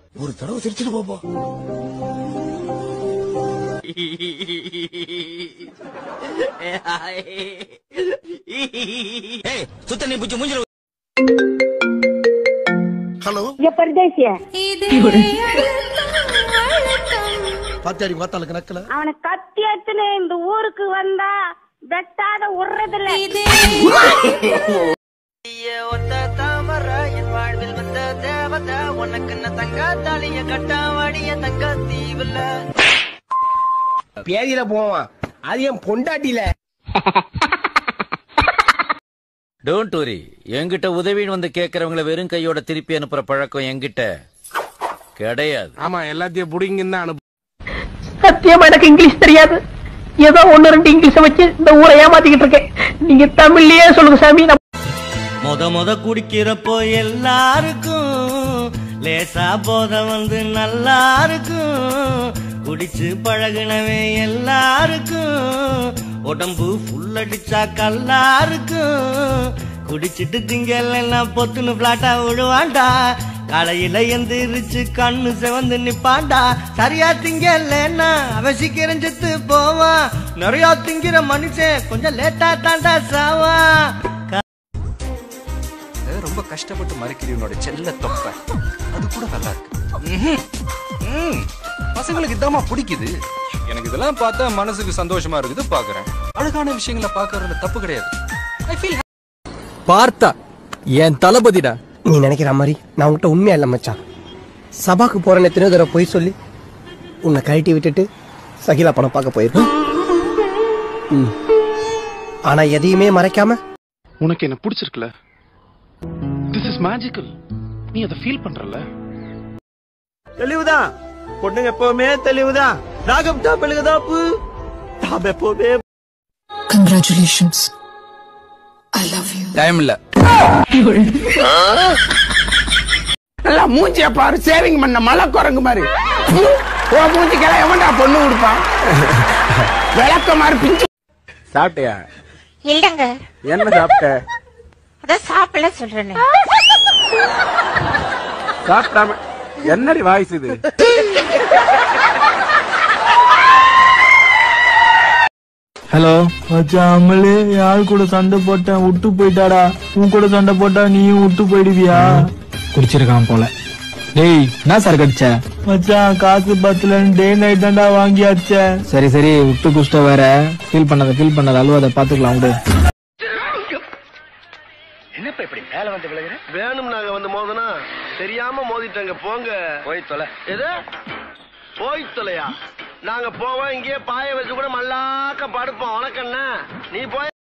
ஒரு தடவை சிரிச்சிட்டு போப்பா சுத்த நீ புச்சு மூஞ்சில ஹலோ இங்க பரதேசிய பாத்தியாடி வாத்தாளுக்கு நக்கல அவனை கத்தி எடுத்துன்னு இந்த ஊருக்கு வந்தா வெட்டாத விடுறதில்ல ஒத்த தாமர என் வாழ்வில் வந்த தேவத உனக்கு நான் தங்க தாலிய கட்டாவாடிய தங்க தீவுல பேதியில போவான் அது என் பொண்டாட்டில டோன்ட் வரி என்கிட்ட உதவின்னு வந்து கேக்குறவங்கள வெறும் கையோட திருப்பி அனுப்புற பழக்கம் என்கிட்ட கிடையாது ஆமா எல்லாத்தையும் புடிங்கன்னு தான் அனுப்பு சத்தியமா எனக்கு இங்கிலீஷ் தெரியாது ஏதோ ஒண்ணு ரெண்டு இங்கிலீஷ வச்சு இந்த ஊரை ஏமாத்திக்கிட்டு இருக்கேன் நீங்க தமிழ்லயே சொல்லுங்க சாமி நான் முத முத குடிக்கிறப்போ எல்லாருக்கும் லேசா போத வந்து நல்லா இருக்கும் குடிச்சு பழகுனவே எல்லாருக்கும் உடம்பு ஃபுல்லடிச்சா கல்லா இருக்கும் குடிச்சிட்டு திங்கலன்னா பொத்துன்னு பிளாட்டா விழுவாண்டா காலையில எந்திரிச்சு கண்ணு செவந்து நிப்பாண்டா சரியா திங்கலன்னா அவன் சீக்கிரம் செத்து போவான் நிறைய திங்கிற மனுஷன் கொஞ்சம் லேட்டா தாண்டா சாவான் ரொம்ப கஷ்டப்பட்டு மறைக்கிற உன்னோட செல்ல தொப்பை அது கூட நல்லா இருக்கு ம்ஹும். ம். பசங்களுக்கு இதாம்மா பிடிக்குது எனக்கு இதெல்லாம் பார்த்தா மனசுக்கு சந்தோஷமா இருக்குது பாக்குறேன் அழகான விஷயங்களை பாக்குறதுல தப்பு கிடையாது ஐ ஃபீல் பார்த்தா என் தளபதிடா நீ நினைக்கிற மாதிரி நான் உன்கிட்ட உண்மையா இல்ல மச்சான் சபாக்கு போறேன்னு எத்தனையோ தடவை போய் சொல்லி உன்னை கழட்டி விட்டுட்டு சகிலா படம் பார்க்க போயிருக்கேன் ம். ஆனா எதையுமே மறைக்காம உனக்கு என்ன பிடிச்சிருக்குல திஸ் இஸ் மேஜிக்கல் நீ அதை ஃபீல் பண்றல தெளிவுதான் பொண்ணுங்க எப்பவுமே தெளிவுதான் ராகம் தான் பெழுகுதாப்பு நாம் எப்பவுமே Congratulations. I love you. Time இல்ல நல்லா மூஞ்சிய பாரு சேவிங் பண்ண மலை குரங்கு மாதிரி ஓ மூஞ்சிக்கெல்லாம் எவன்டா பொண்ணு கொடுப்பான் விளக்க மாதிரி பிஞ்சு சாப்பிட்டியா இல்லங்க என்ன சாப்பிட்ட அதான் சாப்பிடல சொல்றேன் சாப்பிட்டாம என்னடி வாய்ஸ் இது ஹலோ மச்சான் அம்மலே யார் கூட சண்டை போட்டேன் விட்டு போயிட்டாடா உன் கூட சண்டை போட்டா நீயும் விட்டு போயிடுவியா குடிச்சிருக்கான் போல டேய் என்ன சார் கடிச்ச மச்சான் காசு பத்துல டே நைட் தான்டா வாங்கியாச்ச சரி சரி விட்டு குஷ்ட வேற ஃபீல் பண்ணாத ஃபீல் பண்ணாத அழுவாத பாத்துக்கலாம் விடு வேணும் நாங்க வந்து மோதனா தெரியாம மோதிட்டாங்க போங்க போய் தொலை எது போய் தொலையா நாங்க போவோம் இங்கேயே பாய வச்சு கூட மல்லாக்க படுப்போம் உனக்கு என்ன நீ போய்